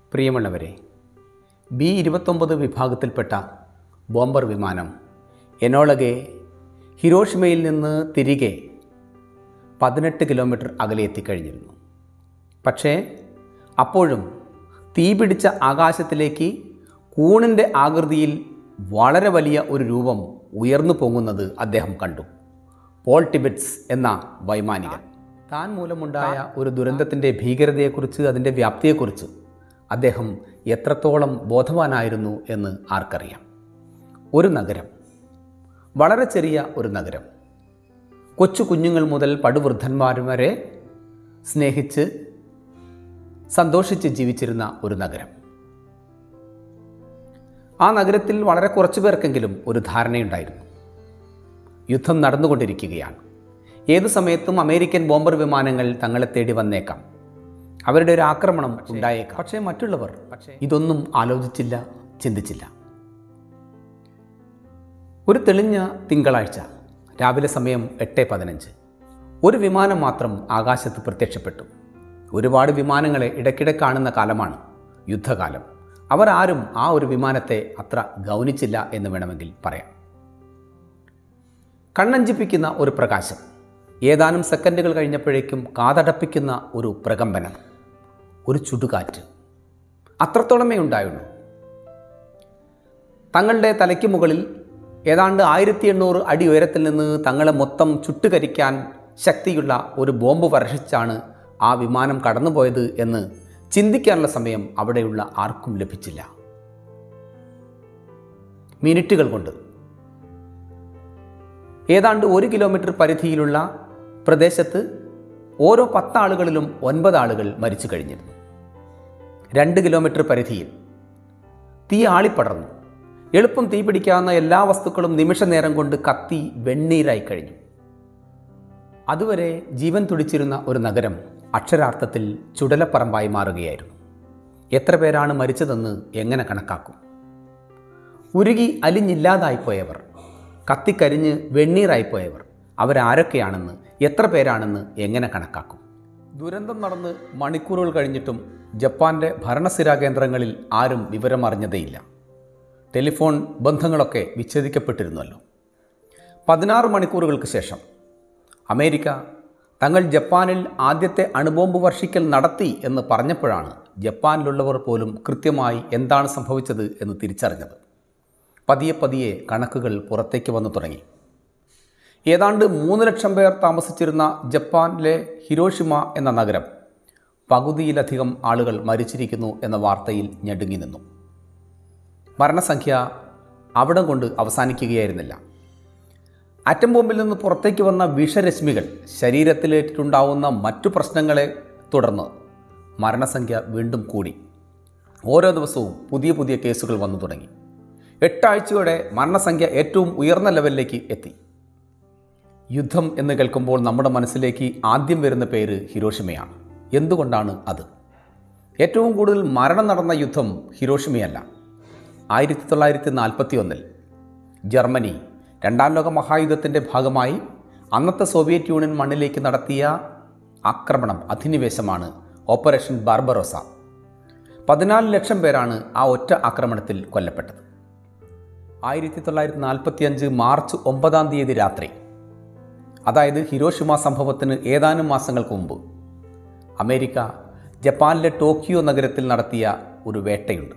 പ്രിയമുള്ളവരെ ബി ഇരുപത്തൊമ്പത് വിഭാഗത്തിൽപ്പെട്ട ബോംബർ വിമാനം എനോളഗെ ഹിരോഷിമയിൽ നിന്ന് തിരികെ പതിനെട്ട് കിലോമീറ്റർ അകലെ എത്തിക്കഴിഞ്ഞിരുന്നു പക്ഷേ അപ്പോഴും തീപിടിച്ച ആകാശത്തിലേക്ക് കൂണിൻ്റെ ആകൃതിയിൽ വളരെ വലിയ ഒരു രൂപം ഉയർന്നു പൊങ്ങുന്നത് അദ്ദേഹം കണ്ടു പോൾ ടിബറ്റ്സ് എന്ന വൈമാനികൻ താൻ മൂലമുണ്ടായ ഒരു ദുരന്തത്തിൻ്റെ ഭീകരതയെക്കുറിച്ച് അതിൻ്റെ വ്യാപ്തിയെക്കുറിച്ച് അദ്ദേഹം എത്രത്തോളം ബോധവാനായിരുന്നു എന്ന് ആർക്കറിയാം ഒരു നഗരം വളരെ ചെറിയ ഒരു നഗരം കൊച്ചു കുഞ്ഞുങ്ങൾ മുതൽ പടുവൃദ്ധന്മാർ വരെ സ്നേഹിച്ച് സന്തോഷിച്ച് ജീവിച്ചിരുന്ന ഒരു നഗരം ആ നഗരത്തിൽ വളരെ കുറച്ചു പേർക്കെങ്കിലും ഒരു ധാരണയുണ്ടായിരുന്നു യുദ്ധം നടന്നുകൊണ്ടിരിക്കുകയാണ് ഏതു സമയത്തും അമേരിക്കൻ ബോംബർ വിമാനങ്ങൾ തങ്ങളെ തേടി വന്നേക്കാം അവരുടെ ഒരു ആക്രമണം ഉണ്ടായേക്കാം പക്ഷേ മറ്റുള്ളവർ പക്ഷേ ഇതൊന്നും ആലോചിച്ചില്ല ചിന്തിച്ചില്ല ഒരു തെളിഞ്ഞ തിങ്കളാഴ്ച രാവിലെ സമയം എട്ട് പതിനഞ്ച് ഒരു വിമാനം മാത്രം ആകാശത്ത് പ്രത്യക്ഷപ്പെട്ടു ഒരുപാട് വിമാനങ്ങളെ ഇടയ്ക്കിടെ കാണുന്ന കാലമാണ് യുദ്ധകാലം അവർ ആരും ആ ഒരു വിമാനത്തെ അത്ര ഗൗനിച്ചില്ല എന്ന് വേണമെങ്കിൽ പറയാം കണ്ണഞ്ചിപ്പിക്കുന്ന ഒരു പ്രകാശം ഏതാനും സെക്കൻഡുകൾ കഴിഞ്ഞപ്പോഴേക്കും കാതടപ്പിക്കുന്ന ഒരു പ്രകമ്പനം ഒരു ചുടുകാറ്റ് അത്രത്തോളമേ ഉണ്ടായുള്ളൂ തങ്ങളുടെ തലയ്ക്ക് മുകളിൽ ഏതാണ്ട് ആയിരത്തി എണ്ണൂറ് അടി ഉയരത്തിൽ നിന്ന് തങ്ങളെ മൊത്തം ചുട്ടുകരിക്കാൻ ശക്തിയുള്ള ഒരു ബോംബ് വർഷിച്ചാണ് ആ വിമാനം കടന്നുപോയത് എന്ന് ചിന്തിക്കാനുള്ള സമയം അവിടെയുള്ള ആർക്കും ലഭിച്ചില്ല മിനിറ്റുകൾ കൊണ്ട് ഏതാണ്ട് ഒരു കിലോമീറ്റർ പരിധിയിലുള്ള പ്രദേശത്ത് ഓരോ പത്താളുകളിലും ഒൻപത് ആളുകൾ മരിച്ചു കഴിഞ്ഞിരുന്നു രണ്ട് കിലോമീറ്റർ പരിധിയിൽ തീ ആളിപ്പടർന്നു എളുപ്പം തീ പിടിക്കാവുന്ന എല്ലാ വസ്തുക്കളും നിമിഷ നേരം കൊണ്ട് കത്തി വെണ്ണീരായി കഴിഞ്ഞു അതുവരെ ജീവൻ തുടിച്ചിരുന്ന ഒരു നഗരം അക്ഷരാർത്ഥത്തിൽ ചുടലപ്പറമ്പായി മാറുകയായിരുന്നു എത്ര പേരാണ് മരിച്ചതെന്ന് എങ്ങനെ കണക്കാക്കും ഉരുകി അലിഞ്ഞില്ലാതായിപ്പോയവർ കത്തിക്കരിഞ്ഞ് വെണ്ണീറായിപ്പോയവർ അവരാരൊക്കെയാണെന്ന് എത്ര പേരാണെന്ന് എങ്ങനെ കണക്കാക്കും ദുരന്തം നടന്ന് മണിക്കൂറുകൾ കഴിഞ്ഞിട്ടും ജപ്പാന്റെ ഭരണസ്ഥിരാ കേന്ദ്രങ്ങളിൽ ആരും വിവരമറിഞ്ഞതേയില്ല ടെലിഫോൺ ബന്ധങ്ങളൊക്കെ വിച്ഛേദിക്കപ്പെട്ടിരുന്നല്ലോ പതിനാറ് മണിക്കൂറുകൾക്ക് ശേഷം അമേരിക്ക തങ്ങൾ ജപ്പാനിൽ ആദ്യത്തെ അണുബോംബ് വർഷിക്കൽ നടത്തി എന്ന് പറഞ്ഞപ്പോഴാണ് ജപ്പാനിലുള്ളവർ പോലും കൃത്യമായി എന്താണ് സംഭവിച്ചത് എന്ന് തിരിച്ചറിഞ്ഞത് പതിയെ പതിയെ കണക്കുകൾ പുറത്തേക്ക് വന്നു തുടങ്ങി ഏതാണ്ട് മൂന്ന് ലക്ഷം പേർ താമസിച്ചിരുന്ന ജപ്പാനിലെ ഹിരോഷിമ എന്ന നഗരം പകുതിയിലധികം ആളുകൾ മരിച്ചിരിക്കുന്നു എന്ന വാർത്തയിൽ ഞെടുങ്ങി നിന്നു മരണസംഖ്യ അവിടം കൊണ്ട് അവസാനിക്കുകയായിരുന്നില്ല ആറ്റം ബോംബിൽ നിന്ന് പുറത്തേക്ക് വന്ന വിഷരശ്മികൾ ശരീരത്തിലേറ്റിട്ടുണ്ടാവുന്ന മറ്റു പ്രശ്നങ്ങളെ തുടർന്ന് മരണസംഖ്യ വീണ്ടും കൂടി ഓരോ ദിവസവും പുതിയ പുതിയ കേസുകൾ വന്നു തുടങ്ങി എട്ടാഴ്ചയോടെ മരണസംഖ്യ ഏറ്റവും ഉയർന്ന ലെവലിലേക്ക് എത്തി യുദ്ധം എന്ന് കേൾക്കുമ്പോൾ നമ്മുടെ മനസ്സിലേക്ക് ആദ്യം വരുന്ന പേര് ഹിരോഷിമയാണ് എന്തുകൊണ്ടാണ് അത് ഏറ്റവും കൂടുതൽ മരണം നടന്ന യുദ്ധം ഹിരോഷിമയല്ല ആയിരത്തി തൊള്ളായിരത്തി നാൽപ്പത്തി ഒന്നിൽ ജർമ്മനി രണ്ടാം ലോക മഹായുദ്ധത്തിൻ്റെ ഭാഗമായി അന്നത്തെ സോവിയറ്റ് യൂണിയൻ മണ്ണിലേക്ക് നടത്തിയ ആക്രമണം അധിനിവേശമാണ് ഓപ്പറേഷൻ ബാർബറോസ പതിനാല് ലക്ഷം പേരാണ് ആ ഒറ്റ ആക്രമണത്തിൽ കൊല്ലപ്പെട്ടത് ആയിരത്തി തൊള്ളായിരത്തി നാൽപ്പത്തി അഞ്ച് മാർച്ച് ഒമ്പതാം തീയതി രാത്രി അതായത് ഹിരോഷിമ സംഭവത്തിന് ഏതാനും മാസങ്ങൾക്ക് മുമ്പ് അമേരിക്ക ജപ്പാനിലെ ടോക്കിയോ നഗരത്തിൽ നടത്തിയ ഒരു വേട്ടയുണ്ട്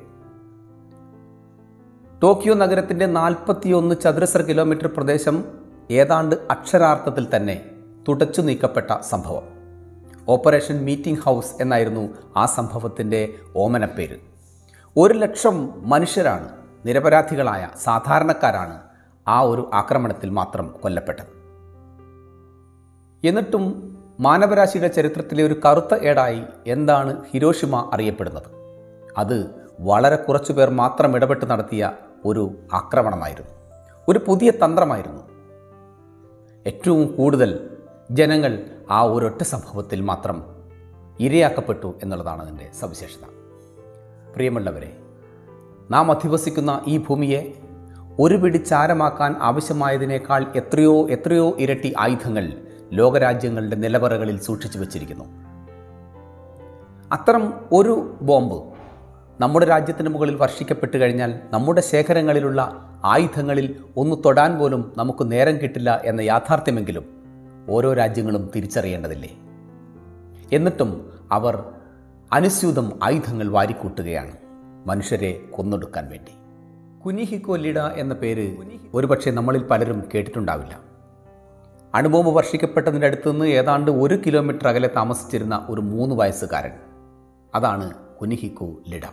ടോക്കിയോ നഗരത്തിൻ്റെ നാൽപ്പത്തിയൊന്ന് ചതുരശ്ര കിലോമീറ്റർ പ്രദേശം ഏതാണ്ട് അക്ഷരാർത്ഥത്തിൽ തന്നെ തുടച്ചു നീക്കപ്പെട്ട സംഭവം ഓപ്പറേഷൻ മീറ്റിംഗ് ഹൗസ് എന്നായിരുന്നു ആ സംഭവത്തിൻ്റെ ഓമനപ്പേര് ഒരു ലക്ഷം മനുഷ്യരാണ് നിരപരാധികളായ സാധാരണക്കാരാണ് ആ ഒരു ആക്രമണത്തിൽ മാത്രം കൊല്ലപ്പെട്ടത് എന്നിട്ടും മാനവരാശിയുടെ ചരിത്രത്തിലെ ഒരു കറുത്ത ഏടായി എന്താണ് ഹിരോഷിമ അറിയപ്പെടുന്നത് അത് വളരെ കുറച്ചു പേർ മാത്രം ഇടപെട്ട് നടത്തിയ ഒരു ആക്രമണമായിരുന്നു ഒരു പുതിയ തന്ത്രമായിരുന്നു ഏറ്റവും കൂടുതൽ ജനങ്ങൾ ആ ഒരൊറ്റ സംഭവത്തിൽ മാത്രം ഇരയാക്കപ്പെട്ടു എന്നുള്ളതാണ് അതിൻ്റെ സവിശേഷത പ്രിയമുള്ളവരെ നാം അധിവസിക്കുന്ന ഈ ഭൂമിയെ ഒരു പിടി ചാരമാക്കാൻ ആവശ്യമായതിനേക്കാൾ എത്രയോ എത്രയോ ഇരട്ടി ആയുധങ്ങൾ ലോകരാജ്യങ്ങളുടെ നിലവറകളിൽ സൂക്ഷിച്ചു വച്ചിരിക്കുന്നു അത്തരം ഒരു ബോംബ് നമ്മുടെ രാജ്യത്തിന് മുകളിൽ വർഷിക്കപ്പെട്ട് കഴിഞ്ഞാൽ നമ്മുടെ ശേഖരങ്ങളിലുള്ള ആയുധങ്ങളിൽ ഒന്ന് തൊടാൻ പോലും നമുക്ക് നേരം കിട്ടില്ല എന്ന യാഥാർത്ഥ്യമെങ്കിലും ഓരോ രാജ്യങ്ങളും തിരിച്ചറിയേണ്ടതില്ലേ എന്നിട്ടും അവർ അനുസ്യൂതം ആയുധങ്ങൾ വാരിക്കൂട്ടുകയാണ് മനുഷ്യരെ കൊന്നൊടുക്കാൻ വേണ്ടി കുനിഹിക്കോ ലിഡ എന്ന പേര് ഒരുപക്ഷെ നമ്മളിൽ പലരും കേട്ടിട്ടുണ്ടാവില്ല അണുബോംബ് വർഷിക്കപ്പെട്ടതിൻ്റെ അടുത്ത് നിന്ന് ഏതാണ്ട് ഒരു കിലോമീറ്റർ അകലെ താമസിച്ചിരുന്ന ഒരു മൂന്ന് വയസ്സുകാരൻ അതാണ് കുനിഹിക്കോ ലിഡ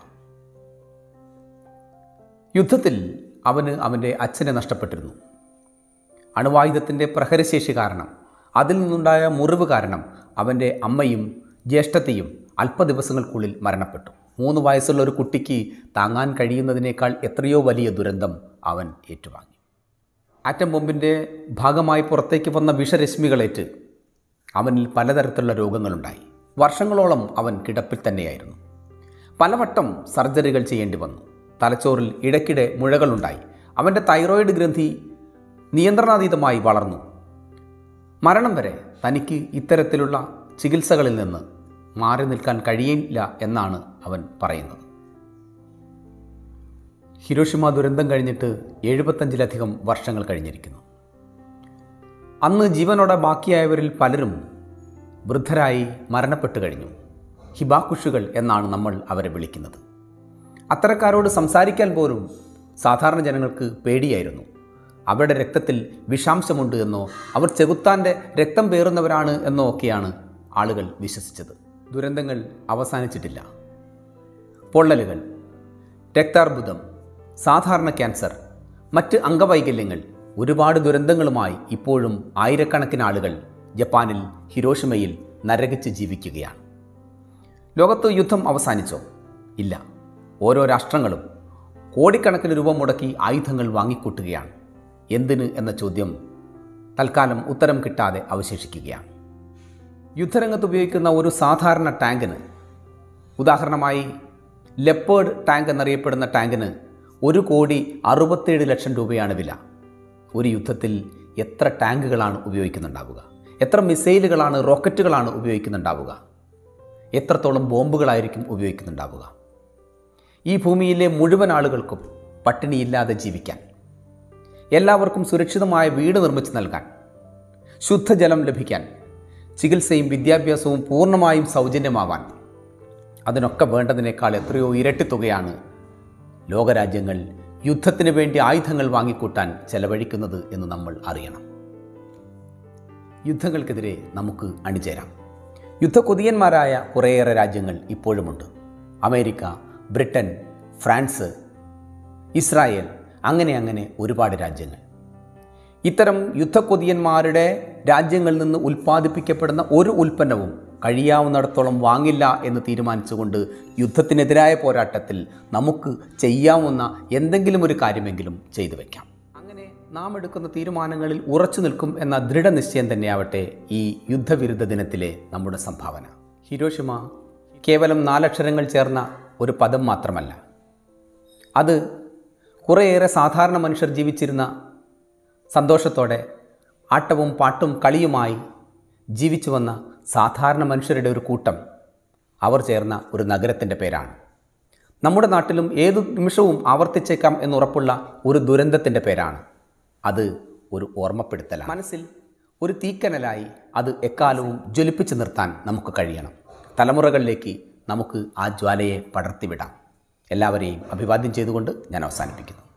യുദ്ധത്തിൽ അവന് അവൻ്റെ അച്ഛനെ നഷ്ടപ്പെട്ടിരുന്നു അണുവായുധത്തിൻ്റെ പ്രഹരശേഷി കാരണം അതിൽ നിന്നുണ്ടായ മുറിവ് കാരണം അവൻ്റെ അമ്മയും ജ്യേഷ്ഠത്തെയും അല്പ ദിവസങ്ങൾക്കുള്ളിൽ മരണപ്പെട്ടു മൂന്ന് വയസ്സുള്ള ഒരു കുട്ടിക്ക് താങ്ങാൻ കഴിയുന്നതിനേക്കാൾ എത്രയോ വലിയ ദുരന്തം അവൻ ഏറ്റുവാങ്ങി ആറ്റം ബോംബിൻ്റെ ഭാഗമായി പുറത്തേക്ക് വന്ന വിഷരശ്മികളേറ്റ് അവനിൽ പലതരത്തിലുള്ള രോഗങ്ങളുണ്ടായി വർഷങ്ങളോളം അവൻ കിടപ്പിൽ തന്നെയായിരുന്നു പലവട്ടം സർജറികൾ ചെയ്യേണ്ടി വന്നു തലച്ചോറിൽ ഇടയ്ക്കിടെ മുഴകളുണ്ടായി അവൻ്റെ തൈറോയിഡ് ഗ്രന്ഥി നിയന്ത്രണാതീതമായി വളർന്നു മരണം വരെ തനിക്ക് ഇത്തരത്തിലുള്ള ചികിത്സകളിൽ നിന്ന് മാറി നിൽക്കാൻ കഴിയില്ല എന്നാണ് അവൻ പറയുന്നത് ഹിരോഷിമ ദുരന്തം കഴിഞ്ഞിട്ട് എഴുപത്തഞ്ചിലധികം വർഷങ്ങൾ കഴിഞ്ഞിരിക്കുന്നു അന്ന് ജീവനോടെ ബാക്കിയായവരിൽ പലരും വൃദ്ധരായി മരണപ്പെട്ടു കഴിഞ്ഞു ഹിബാക്കുഷുകൾ എന്നാണ് നമ്മൾ അവരെ വിളിക്കുന്നത് അത്തരക്കാരോട് സംസാരിക്കാൻ പോലും സാധാരണ ജനങ്ങൾക്ക് പേടിയായിരുന്നു അവരുടെ രക്തത്തിൽ വിഷാംശമുണ്ട് എന്നോ അവർ ചെകുത്താൻ്റെ രക്തം പേറുന്നവരാണ് എന്നോ ഒക്കെയാണ് ആളുകൾ വിശ്വസിച്ചത് ദുരന്തങ്ങൾ അവസാനിച്ചിട്ടില്ല പൊള്ളലുകൾ രക്താർബുദം സാധാരണ ക്യാൻസർ മറ്റ് അംഗവൈകല്യങ്ങൾ ഒരുപാട് ദുരന്തങ്ങളുമായി ഇപ്പോഴും ആയിരക്കണക്കിന് ആളുകൾ ജപ്പാനിൽ ഹിരോഷിമയിൽ നരകിച്ച് ജീവിക്കുകയാണ് ലോകത്ത് യുദ്ധം അവസാനിച്ചോ ഇല്ല ഓരോ രാഷ്ട്രങ്ങളും കോടിക്കണക്കിന് രൂപ മുടക്കി ആയുധങ്ങൾ വാങ്ങിക്കൂട്ടുകയാണ് എന്തിന് എന്ന ചോദ്യം തൽക്കാലം ഉത്തരം കിട്ടാതെ അവശേഷിക്കുകയാണ് യുദ്ധരംഗത്ത് ഉപയോഗിക്കുന്ന ഒരു സാധാരണ ടാങ്കിന് ഉദാഹരണമായി ലെപ്പേർഡ് ടാങ്ക് എന്നറിയപ്പെടുന്ന ടാങ്കിന് ഒരു കോടി അറുപത്തേഴ് ലക്ഷം രൂപയാണ് വില ഒരു യുദ്ധത്തിൽ എത്ര ടാങ്കുകളാണ് ഉപയോഗിക്കുന്നുണ്ടാവുക എത്ര മിസൈലുകളാണ് റോക്കറ്റുകളാണ് ഉപയോഗിക്കുന്നുണ്ടാവുക എത്രത്തോളം ബോംബുകളായിരിക്കും ഉപയോഗിക്കുന്നുണ്ടാവുക ഈ ഭൂമിയിലെ മുഴുവൻ ആളുകൾക്കും പട്ടിണിയില്ലാതെ ജീവിക്കാൻ എല്ലാവർക്കും സുരക്ഷിതമായ വീട് നിർമ്മിച്ചു നൽകാൻ ശുദ്ധജലം ലഭിക്കാൻ ചികിത്സയും വിദ്യാഭ്യാസവും പൂർണ്ണമായും സൗജന്യമാവാൻ അതിനൊക്കെ വേണ്ടതിനേക്കാൾ എത്രയോ ഇരട്ടി തുകയാണ് ലോകരാജ്യങ്ങൾ യുദ്ധത്തിന് വേണ്ടി ആയുധങ്ങൾ വാങ്ങിക്കൂട്ടാൻ ചെലവഴിക്കുന്നത് എന്ന് നമ്മൾ അറിയണം യുദ്ധങ്ങൾക്കെതിരെ നമുക്ക് അണിചേരാം യുദ്ധക്കൊതിയന്മാരായ കുറേയേറെ രാജ്യങ്ങൾ ഇപ്പോഴുമുണ്ട് അമേരിക്ക ബ്രിട്ടൻ ഫ്രാൻസ് ഇസ്രായേൽ അങ്ങനെ അങ്ങനെ ഒരുപാട് രാജ്യങ്ങൾ ഇത്തരം യുദ്ധക്കൊതിയന്മാരുടെ രാജ്യങ്ങളിൽ നിന്ന് ഉൽപ്പാദിപ്പിക്കപ്പെടുന്ന ഒരു ഉൽപ്പന്നവും കഴിയാവുന്നിടത്തോളം വാങ്ങില്ല എന്ന് തീരുമാനിച്ചുകൊണ്ട് യുദ്ധത്തിനെതിരായ പോരാട്ടത്തിൽ നമുക്ക് ചെയ്യാവുന്ന എന്തെങ്കിലും ഒരു കാര്യമെങ്കിലും ചെയ്തു വയ്ക്കാം അങ്ങനെ നാം എടുക്കുന്ന തീരുമാനങ്ങളിൽ ഉറച്ചു നിൽക്കും എന്ന ദൃഢനിശ്ചയം തന്നെയാവട്ടെ ഈ യുദ്ധവിരുദ്ധ ദിനത്തിലെ നമ്മുടെ സംഭാവന ഹിരോഷിമ കേവലം നാലക്ഷരങ്ങൾ ചേർന്ന ഒരു പദം മാത്രമല്ല അത് കുറേയേറെ സാധാരണ മനുഷ്യർ ജീവിച്ചിരുന്ന സന്തോഷത്തോടെ ആട്ടവും പാട്ടും കളിയുമായി ജീവിച്ചു വന്ന സാധാരണ മനുഷ്യരുടെ ഒരു കൂട്ടം അവർ ചേർന്ന ഒരു നഗരത്തിൻ്റെ പേരാണ് നമ്മുടെ നാട്ടിലും ഏതു നിമിഷവും ആവർത്തിച്ചേക്കാം എന്നുറപ്പുള്ള ഒരു ദുരന്തത്തിൻ്റെ പേരാണ് അത് ഒരു ഓർമ്മപ്പെടുത്തലാണ് മനസ്സിൽ ഒരു തീക്കനലായി അത് എക്കാലവും ജ്വലിപ്പിച്ചു നിർത്താൻ നമുക്ക് കഴിയണം തലമുറകളിലേക്ക് നമുക്ക് ആ ജ്വാലയെ പടർത്തിവിടാം എല്ലാവരെയും അഭിവാദ്യം ചെയ്തുകൊണ്ട് ഞാൻ അവസാനിപ്പിക്കുന്നു